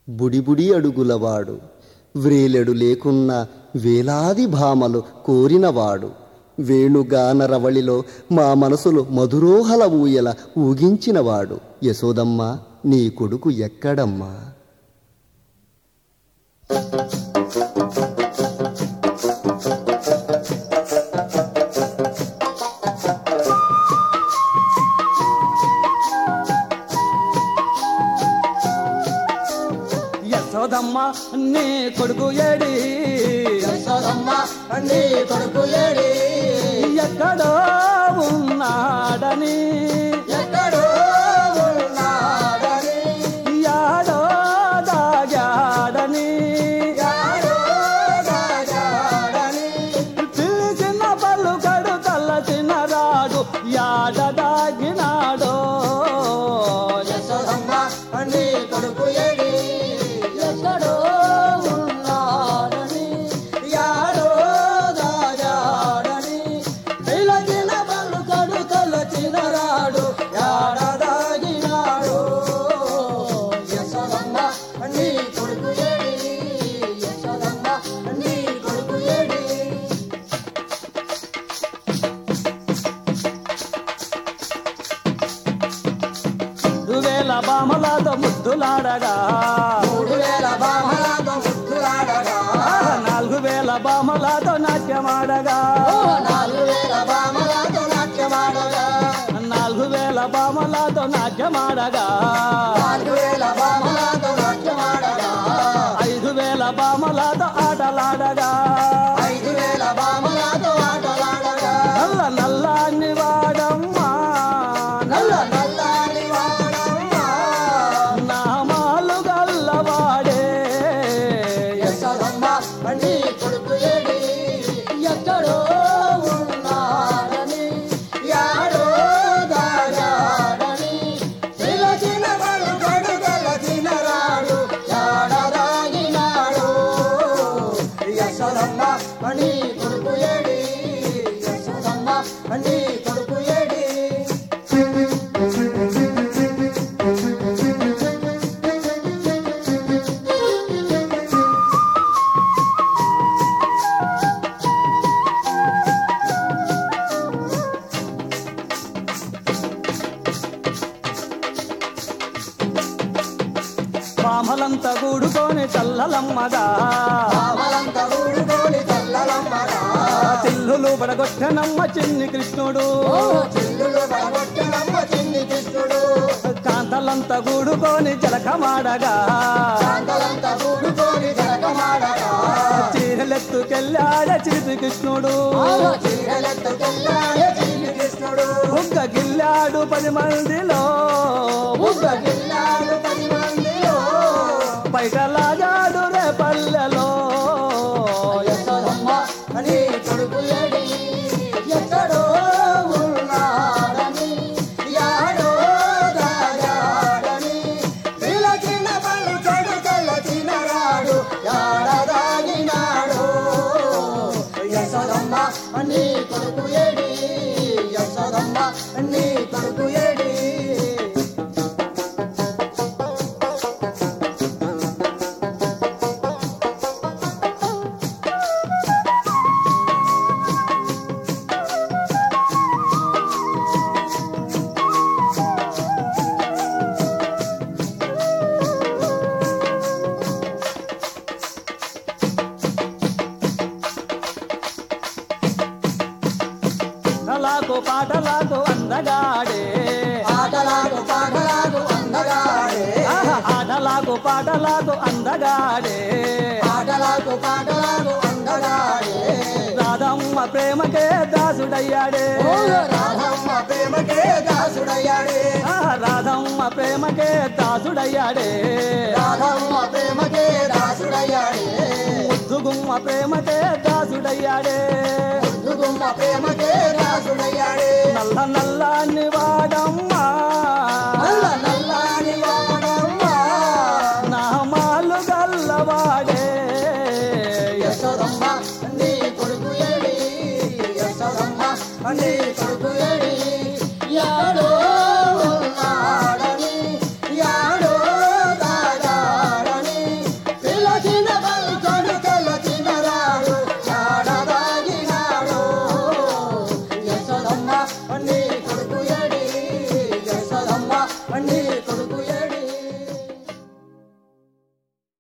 బుడిబుడి అడుగులవాడు వ్రేలెడు లేకున్న వేలాది భామలు కోరినవాడు వేణుగాన రవళిలో మా మనసులో మధురోహల ఊయల ఊగించినవాడు యశోదమ్మ నీ కొడుకు ఎక్కడమ్మా యశోదమ్మ నీ కొడుకు ఏడి యశోదమ్మ నీ కొడుకు ఏడి ఎక్కడో ఉన్నాడని ఎక్కడో ఉన్నాడని యాడో దాగాడని యాడో దాగాడని పిలిచిన పళ్ళు కడు తల్లచిన రాడు యాడ దాగినాడో యశోదమ్మ నీ కొడుకు ఏడి ఎక్కడో ఉన్నాడని యాడో దాగాడని పిలచిన పలు కడు తలచిన రాడు యాడ దాగినాడు యశోదమ్మ నీ కొడుకు ఏడి యశోదమ్మ నీ కొడుకు ఏడి వేల బామలతో ముద్దులాడగా మూడు వేల బామలతో ముద్దులాడగా నాలుగు వేల బామలతో నాట్యమాడగా నాలుగు వేల బామలతో నాట్యమాడగా నాలుగు వేల బామలతో నాట్యమాడగా నాలుగు వేల బామలతో నాట్యమాడగా ఐదు వేల బామలతో ఆటలాడగా ఐదు వేల బామలతో ఆటలాడగా నల్ల నల్లాన్ని వాడమ్మా నల్ల నల్లాని వాడమ్మా నామాలు గల్లవాడే యశోదమ్మ నీ కొడుకు ఏడి ఎక్కడో ఉన్నాడని యాడో దాగాడని పిలచిన వాడు గడుగల తినరాడు యాడ దాగినాడు యశోదమ్మ నీ కొడుకు ఏడి యశోదమ్మ నీ కొడుకు ఏడి పామలంతా కూడుకొని చల్లలమ్మగా పామలంత ఊడుకోని చల్లలమ్మగా చిల్లులు పడగొట్టనమ్మ చిన్ని కృష్ణుడు ఓ చిల్లులు పడగొట్టనమ్మ చిన్ని కృష్ణుడు కాంతలంతా కూడుకొని జలకమాడగా కాంతలంత ఊడుకోని జరగమాడగా చీరలెత్తుకెళ్ళాడ చిరిపి కృష్ణుడు చీరలెత్తుకెళ్ళాడే చిన్ని కృష్ణుడు బుగ్గ గిల్లాడు పది మందిలో బుగ్గ గిల్లాడు పది మందిలో పైకలాగాడు రే పల్లెలో యశోదమ్మ అని కొడుకు ఏడి ఎక్కడో ఉన్నాడని యాడో దాగాడని పిలచిన పలు చెడు తెల్లచిన రాడు యాడ దాగినాడు యశోదమ్మ అని కొడుకు ఏడి యశోదమ్మ అని కొడుకు ఏడి కళకు పాటలకు అందగాడే ఆటలాగు పాటలాగు అందగాడే ఆహా, ఆటలకు పాటలకు అందగాడే ఆటలాగు పాటలాగు అందగాడే రాధమ్మ ప్రేమకే దాసుడయ్యాడే ఓ రాధమ్మ ప్రేమకే దాసుడయ్యాడే ఆహా, రాధమ్మ ప్రేమకే దాసుడయ్యాడే రాధమ్మ ప్రేమకే దాసుడయ్యాడే ముద్దుగుమ్మ ప్రేమకే దాసుడయ్యాడే ముద్దుగుమ్మ ప్రేమకే దాసుడయ్యాడే నల్ల నల్లాన్ని వాడమ్మా